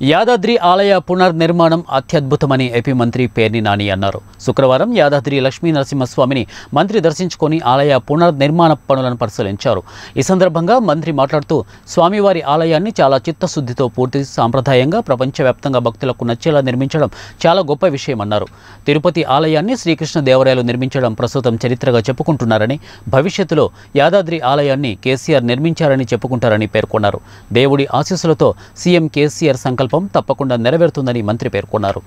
యాదాద్రి ఆలయ పునర్నిర్మాణం అత్యద్భుతమని ఏపీ మంత్రి పేర్ని నాని అన్నారు శుక్రవారం యాదాద్రి లక్ష్మీ నరసింహస్వామిని మంత్రి దర్శించుకొని ఆలయ పునర్నిర్మాణ పనులను పరిశీలించారు ఈ సందర్భంగా మంత్రి మాట్లాడుతూ స్వామివారి ఆలయాన్ని చాలా చిత్తశుద్ధితో పూర్తి సాంప్రదాయంగా ప్రపంచవ్యాప్తంగా భక్తులకు నచ్చేలా నిర్మించడం చాలా గొప్ప విషయమన్నారు తిరుపతి ఆలయాన్ని శ్రీకృష్ణ దేవరాయలు నిర్మించడం ప్రస్తుతం చరిత్రగా చెప్పుకుంటున్నారని భవిష్యత్తులో యాదాద్రి ఆలయాన్ని కేసీఆర్ నిర్మించారని చెప్పుకుంటారని పేర్కొన్నారు దేవుడి ఆశీస్సులతో సీఎం కేసీఆర్ సంకల్పం తప్పకుండా నెరవేరుతుందని మంత్రి పేర్కొన్నారు